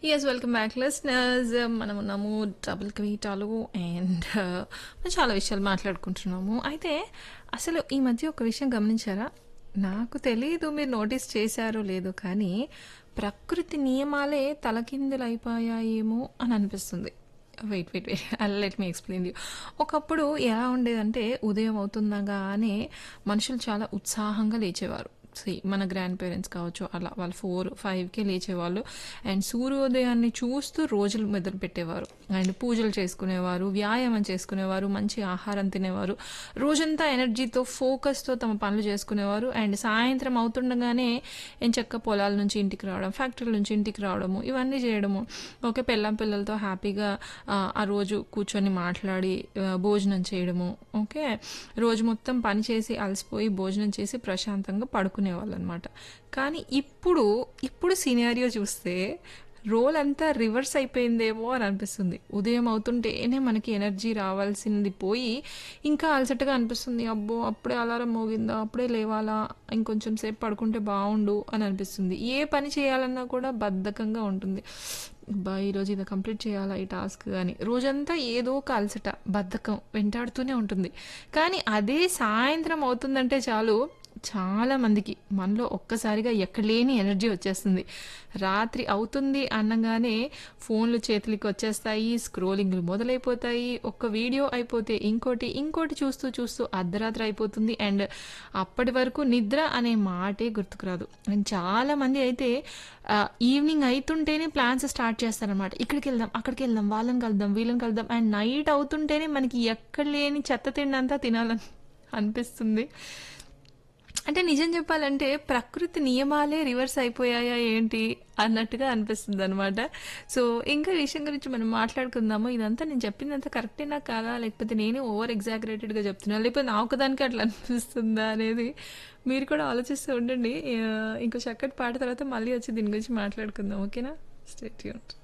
yes welcome back listeners మనం ఉన్నాము double కవిటాలు and మనం చాలా విషయాలు మాట్లాడుకుంటున్నాము అయితే అసలు ఈ మధ్య ఒక విషయం గమనించారా నాకు తెలియదు మీరు నోటీస్ చేశారో లేదో కానీ ప్రకృతి నియమాలే తలకిందులు అయిపోయాయేమో అని అనిపిస్తుంది వెయిట్ వెయిట్ వెయిట్ అలా లెట్ మీ ఎక్స్ప్లెయిన్ యూ ఒకప్పుడు ఎలా ఉండేదంటే ఉదయం అవుతుండగానే మనుషులు చాలా ఉత్సాహంగా లేచేవారు See, మన గ్రాండ్ పేరెంట్స్ కావచ్చు అలా వాళ్ళు ఫోర్ ఫైవ్కి లేచేవాళ్ళు అండ్ సూర్యోదయాన్ని చూస్తూ రోజులు మొదలు పెట్టేవారు అండ్ పూజలు చేసుకునేవారు వ్యాయామం చేసుకునేవారు మంచి ఆహారం తినేవారు రోజంతా ఎనర్జీతో ఫోకస్తో తమ పనులు చేసుకునేవారు అండ్ సాయంత్రం అవుతుండగానే ఎంచక్క పొలాల నుంచి ఇంటికి రావడం ఫ్యాక్టరీల నుంచి ఇంటికి రావడము ఇవన్నీ చేయడము ఓకే పెళ్ళం పిల్లలతో హ్యాపీగా ఆ, ఆ రోజు కూర్చొని మాట్లాడి ఆ, భోజనం చేయడము ఓకే రోజు మొత్తం పని చేసి అలసిపోయి భోజనం చేసి ప్రశాంతంగా పడుకునేవాళ్ళు అనమాట కానీ ఇప్పుడు ఇప్పుడు సినారియో చూస్తే రోల్ అంతా రివర్స్ అయిపోయిందేమో అని అనిపిస్తుంది ఉదయం అవుతుంటేనే మనకి ఎనర్జీ రావాల్సింది పోయి ఇంకా అలసటగా అనిపిస్తుంది అబ్బో అప్పుడే అలారం మోగిందా అప్పుడే లేవాలా ఇంకొంచెం సేపు పడుకుంటే బాగుండు అని అనిపిస్తుంది ఏ పని చేయాలన్నా కూడా బద్ధకంగా ఉంటుంది బా ఈరోజు ఇది కంప్లీట్ చేయాలా ఈ టాస్క్ అని రోజంతా ఏదో ఒక అలసట బద్ధకం వెంటాడుతూనే ఉంటుంది కానీ అదే సాయంత్రం అవుతుందంటే చాలు చాలా మందికి మనలో ఒక్కసారిగా ఎక్కడ లేని ఎనర్జీ వచ్చేస్తుంది రాత్రి అవుతుంది అనగానే ఫోన్లు చేతులకి వచ్చేస్తాయి స్క్రోలింగ్లు మొదలైపోతాయి ఒక్క వీడియో అయిపోతే ఇంకోటి ఇంకోటి చూస్తూ చూస్తూ అర్ధరాత్రి అయిపోతుంది అండ్ అప్పటి వరకు నిద్ర అనే మాటే గుర్తుకురాదు అండ్ చాలా మంది అయితే ఆ, ఈవినింగ్ అవుతుంటేనే ప్లాన్స్ స్టార్ట్ చేస్తారనమాట ఇక్కడికి వెళ్దాం అక్కడికి వెళ్దాం వాళ్ళని కలుద్దాం వీళ్ళని కలుద్దాం అండ్ నైట్ అవుతుంటేనే మనకి ఎక్కడ లేని చెత్త తిండంతా తినాలని అనిపిస్తుంది అంటే నిజం చెప్పాలంటే ప్రకృతి నియమాలే రివర్స్ అయిపోయాయా ఏంటి అన్నట్టుగా అనిపిస్తుంది అనమాట సో ఇంకా ఈ విషయం గురించి మనం మాట్లాడుకుందాము ఇదంతా నేను చెప్పిందంతా కరెక్టేనా కాదా లేకపోతే నేనే ఓవర్ ఎగ్జాగరేటెడ్గా చెప్తున్నాను లేకపోతే నా ఒకదానికి అట్లా అనిపిస్తుందా అనేది మీరు కూడా ఆలోచిస్తూ ఉండండి ఆ, ఇంకో చక్కటి పాట తర్వాత మళ్ళీ వచ్చి దీని గురించి మాట్లాడుకుందాం ఓకేనా స్టేట్ యూనిట్